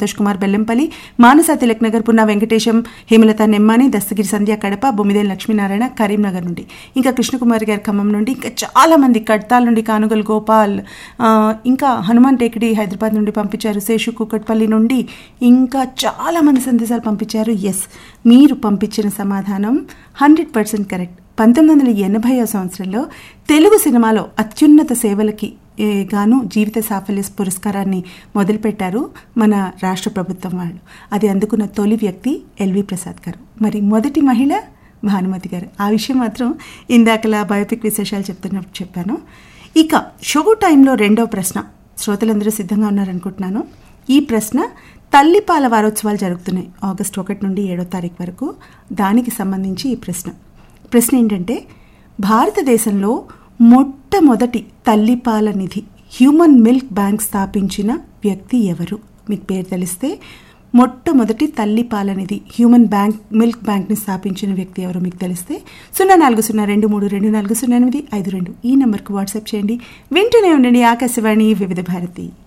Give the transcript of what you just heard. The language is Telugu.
సంతోష్ కుమార్ బెల్లంపల్లి మానస తిలక్ నగర్ పున్నా వెంకటేశం హేమలత నెమ్మాని దస్తగిరి సంధ్య కడప బొమ్మిదేని లక్ష్మీనారాయణ కరీంనగర్ నుండి ఇంకా కృష్ణకుమారి గారి ఖమ్మం నుండి ఇంకా చాలా మంది కడ్తాల్ నుండి కానుగల్ గోపాల్ ఆ, ఇంకా హనుమాన్ టేకిడి హైదరాబాద్ నుండి పంపించారు శేషు కుక్కట్పల్లి నుండి ఇంకా చాలా మంది సందేశాలు పంపించారు ఎస్ మీరు పంపించిన సమాధానం హండ్రెడ్ పర్సెంట్ కరెక్ట్ పంతొమ్మిది వందల ఎనభై సంవత్సరంలో తెలుగు సినిమాలో అత్యున్నత సేవలకి ఏ, గాను జీవిత సాఫల్య పురస్కారాన్ని మొదలుపెట్టారు మన రాష్ట్ర ప్రభుత్వం వాళ్ళు అది అందుకున్న తొలి వ్యక్తి ఎల్వి ప్రసాద్ గారు మరి మొదటి మహిళ భానుమతి గారు ఆ విషయం మాత్రం ఇందాకలా బయోపిక్ విశేషాలు చెప్తున్నప్పుడు చెప్పాను ఇక షో టైంలో రెండవ ప్రశ్న శ్రోతలందరూ సిద్ధంగా ఉన్నారనుకుంటున్నాను ఈ ప్రశ్న తల్లిపాల వారోత్సవాలు జరుగుతున్నాయి ఆగస్టు ఒకటి నుండి ఏడో తారీఖు వరకు దానికి సంబంధించి ఈ ప్రశ్న ప్రశ్న ఏంటంటే భారతదేశంలో మొట్టమొదటి తల్లిపాల నిధి హ్యూమన్ మిల్క్ బ్యాంక్ స్థాపించిన వ్యక్తి ఎవరు మీకు పేరు తెలిస్తే మొట్టమొదటి తల్లిపాల నిధి హ్యూమన్ బ్యాంక్ మిల్క్ బ్యాంక్ని స్థాపించిన వ్యక్తి ఎవరు మీకు తెలిస్తే సున్నా నాలుగు సున్నా రెండు మూడు రెండు నాలుగు సున్నా ఎనిమిది ఐదు రెండు ఈ నెంబర్కు వాట్సాప్ చేయండి వింటూనే ఉండండి ఆకాశవాణి వివిధ భారతి